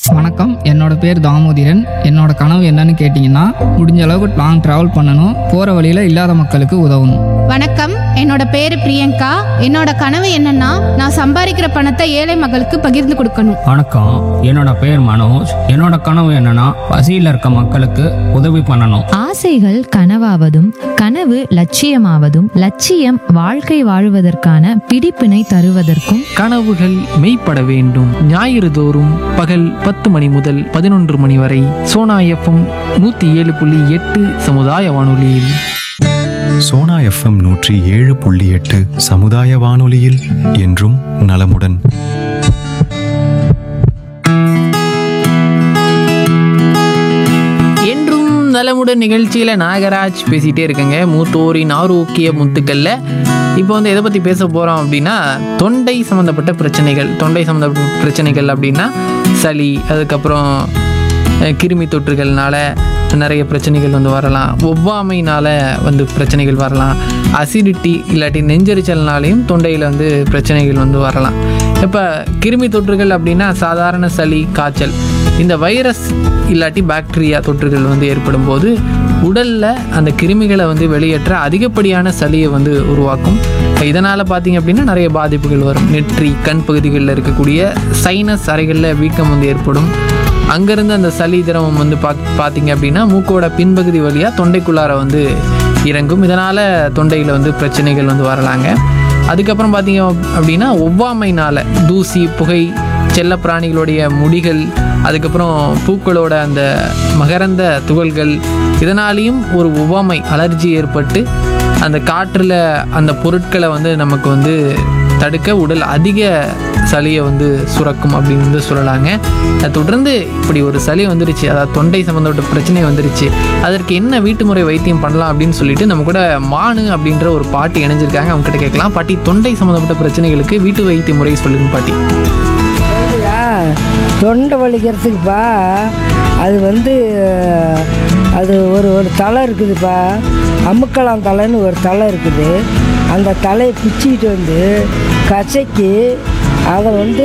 வணக்கம் என்னோட பேர் தாமோதிரன் என்னோட கனவு என்னன்னு கேட்டிங்கன்னா முடிஞ்ச அளவுக்கு லாங் ட்ராவல் பண்ணணும் போகிற வழியில் இல்லாத மக்களுக்கு உதவணும் வணக்கம் என்னோட பேரு பிரியங்கா என்னோட கனவு என்னன்னா நான் சம்பாதிக்கிற பணத்தை ஏழை மக்களுக்கு பகிர்ந்து கொடுக்கணும் வணக்கம் என்னோட பேர் மனோஜ் என்னோட கனவு என்னன்னா பசியில் இருக்க மக்களுக்கு உதவி பண்ணணும் ஆசைகள் கனவாவதும் கனவு லட்சியமாவதும் லட்சியம் வாழ்க்கை வாழுவதற்கான பிடிப்பினை தருவதற்கும் கனவுகள் மெய்ப்பட வேண்டும் ஞாயிறு தோறும் பகல் பத்து மணி முதல் பதினொன்று மணி வரை சோனா எஃப்எம் நூற்றி ஏழு புள்ளி எட்டு சமுதாய வானொலியில் சோனா எஃப்எம் நூற்றி ஏழு புள்ளி எட்டு சமுதாய வானொலியில் என்றும் நலமுடன் என்றும் நலமுடன் நிகழ்ச்சியில் நாகராஜ் பேசிகிட்டே இருக்கேங்க மூத்தோரின் ஆரோக்கிய முத்துக்களில் இப்போ வந்து எதை பற்றி பேச போகிறோம் அப்படின்னா தொண்டை சம்மந்தப்பட்ட பிரச்சனைகள் தொண்டை சம்மந்தப்பட்ட பிரச்சனைகள் அப்படின்னா சளி அதுக்கப்புறம் அஹ், கிருமி தொற்றுகள்னால நிறைய பிரச்சனைகள் வந்து வரலாம் ஒவ்வாமைனால வந்து பிரச்சனைகள் வரலாம் அசிடிட்டி இல்லாட்டி நெஞ்செரிச்சல்னாலையும் தொண்டையில் வந்து பிரச்சனைகள் வந்து வரலாம் இப்போ கிருமி தொற்றுகள் அப்படின்னா சாதாரண சளி காய்ச்சல் இந்த வைரஸ் இல்லாட்டி பாக்டீரியா தொற்றுகள் வந்து ஏற்படும் போது உடலில் அந்த கிருமிகளை வந்து வெளியேற்ற அதிகப்படியான சளியை வந்து உருவாக்கும் இதனால் பார்த்தீங்க அப்படின்னா நிறைய பாதிப்புகள் வரும் நெற்றி கண் பகுதிகளில் இருக்கக்கூடிய சைனஸ் அறைகளில் வீக்கம் வந்து ஏற்படும் அங்கேருந்து அந்த சளி திரவம் வந்து பாத் பார்த்தீங்க அப்படின்னா மூக்கோட பின்பகுதி வழியாக தொண்டைக்குள்ளார வந்து இறங்கும் இதனால் தொண்டையில் வந்து பிரச்சனைகள் வந்து வரலாங்க அதுக்கப்புறம் பார்த்தீங்க அப்படின்னா ஒவ்வாமைனால் தூசி புகை செல்ல பிராணிகளுடைய முடிகள் அதுக்கப்புறம் பூக்களோட அந்த மகரந்த துகள்கள் இதனாலேயும் ஒரு ஒவ்வாமை அலர்ஜி ஏற்பட்டு அந்த காற்றில் அந்த பொருட்களை வந்து நமக்கு வந்து தடுக்க உடல் அதிக சளியை வந்து சுரக்கும் அப்படின்னு வந்து சொல்லலாங்க அதை தொடர்ந்து இப்படி ஒரு சளி வந்துருச்சு அதாவது தொண்டை சம்மந்தப்பட்ட பிரச்சனை வந்துருச்சு அதற்கு என்ன வீட்டு முறை வைத்தியம் பண்ணலாம் அப்படின்னு சொல்லிட்டு நம்ம கூட மானு அப்படின்ற ஒரு பாட்டி இணைஞ்சிருக்காங்க அவங்க கிட்ட கேட்கலாம் பாட்டி தொண்டை சம்மந்தப்பட்ட பிரச்சனைகளுக்கு வீட்டு வைத்திய முறை சொல்லுங்க பாட்டி அப்படியா தொண்டை வலிக்கிறதுக்குப்பா அது வந்து அது ஒரு ஒரு தலை இருக்குதுப்பா அமுக்கலாம் தலைன்னு ஒரு தலை இருக்குது அந்த தலையை பிச்சிக்கிட்டு வந்து கசக்கி அதை வந்து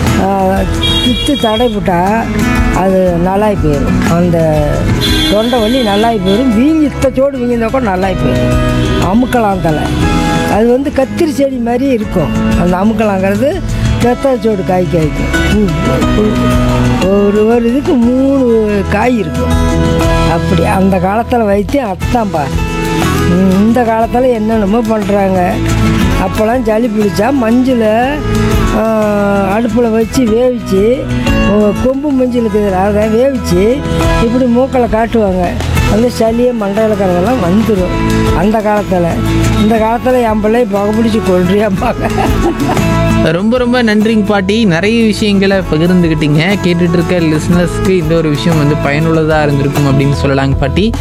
தித்து தடைவிட்டா அது நல்லாய் போயிடும் அந்த தொண்டை வலி நல்லாய் போயிடும் வீங்கி இத்தச்சோடு வீங்கியிருந்தா கூட நல்லாய் போயிடும் அமுக்கலாம் தலை அது வந்து கத்திரி செடி மாதிரி இருக்கும் அந்த அமுக்கலாங்கிறது கத்தாச்சோடு காய் காய்க்கும் பூ, பூ. ஒரு ஒரு இதுக்கு மூணு காய் இருக்கும் அப்படி அந்த காலத்தில் வைத்தியம் அத்தான்பா ம், இந்த காலத்தில் என்னென்னமோ பண்ணுறாங்க அப்போல்லாம் சளி பிடிச்சா மஞ்சள் அடுப்பில் வச்சு வேவிச்சு உ- கொம்பு மஞ்சள் இருக்குது அதை வேவிச்சு இப்படி மூக்கில் காட்டுவாங்க அந்த சளியை மண்டையில் இருக்கிறதெல்லாம் வந்துடும் அந்த காலத்தில் இந்த காலத்தில் என் பிள்ளை புகை பிடிச்சி கொள்றியாம்பாங்க ரொம்ப ரொம்ப நன்றிங்க பாட்டி நிறைய விஷயங்களை பகிர்ந்துக்கிட்டீங்க கேட்டுட்டு இருக்க லிஸ்னஸ்க்கு இந்த ஒரு விஷயம் வந்து பயனுள்ளதாக இருந்திருக்கும் அப்படின்னு சொல்லலாங்க பாட்டி